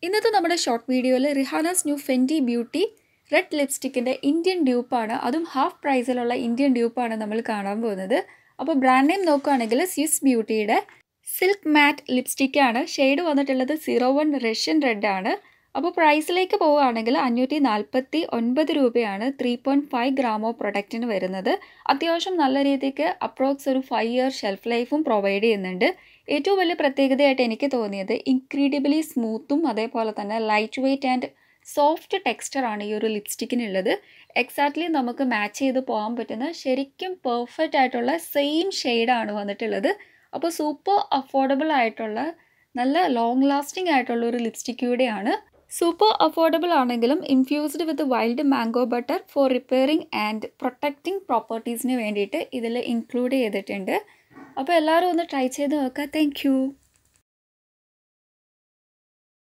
ഇന്നത്തെ നമ്മുടെ ഷോർട്ട് വീഡിയോയിൽ Rihanna's new Fenty beauty red ലിപ്സ്റ്റിക്കിൻ്റെ ഇന്ത്യൻ ഡ്യൂപ്പാണ് അതും ഹാഫ് പ്രൈസിലുള്ള ഇന്ത്യൻ ഡ്യൂപ്പാണ് നമ്മൾ കാണാൻ പോകുന്നത് അപ്പോൾ ബ്രാൻഡ് നെയിം നോക്കുകയാണെങ്കിൽ സ്വിസ് ബ്യൂട്ടിയുടെ സിൽക്ക് മാറ്റ് ലിപ്സ്റ്റിക്കാണ് ഷെയ്ഡ് വന്നിട്ടുള്ളത് സീറോ വൺ റഷ്യൻ റെഡ് ആണ് അപ്പോൾ പ്രൈസിലേക്ക് പോവുകയാണെങ്കിൽ അഞ്ഞൂറ്റി നാൽപ്പത്തി ഒൻപത് രൂപയാണ് ത്രീ പോയിൻറ്റ് ഫൈവ് ഗ്രാമോ പ്രൊഡക്റ്റിന് വരുന്നത് അത്യാവശ്യം നല്ല രീതിക്ക് അപ്രോക്സ് ഒരു ഫൈവ് ഇയർ ഷെൽഫ് ലൈഫും പ്രൊവൈഡ് ചെയ്യുന്നുണ്ട് ഏറ്റവും വലിയ പ്രത്യേകതയായിട്ട് എനിക്ക് തോന്നിയത് ഇൻക്രീഡിബിളി സ്മൂത്തും അതേപോലെ തന്നെ ലൈറ്റ് വെയ്റ്റ് ആൻഡ് സോഫ്റ്റ് ടെക്സ്ചറാണ് ഈ ഒരു ലിപ്സ്റ്റിക്കിനുള്ളത് എക്സാക്ട്ലി നമുക്ക് മാച്ച് ചെയ്ത് പോകാൻ പറ്റുന്ന ശരിക്കും പെർഫെക്റ്റ് ആയിട്ടുള്ള സെയിം ഷെയ്ഡാണ് വന്നിട്ടുള്ളത് അപ്പോൾ സൂപ്പർ അഫോർഡബിൾ ആയിട്ടുള്ള നല്ല ലോങ് ലാസ്റ്റിംഗ് ആയിട്ടുള്ള ഒരു ലിപ്സ്റ്റിക് കൂടെയാണ് സൂപ്പർ അഫോർഡബിൾ ആണെങ്കിലും infused with wild mango butter for repairing and protecting പ്രോപ്പർട്ടീസിന് വേണ്ടിയിട്ട് ഇതിൽ ഇൻക്ലൂഡ് ചെയ്തിട്ടുണ്ട് അപ്പോൾ എല്ലാവരും ഒന്ന് ട്രൈ ചെയ്ത് നോക്കുക താങ്ക്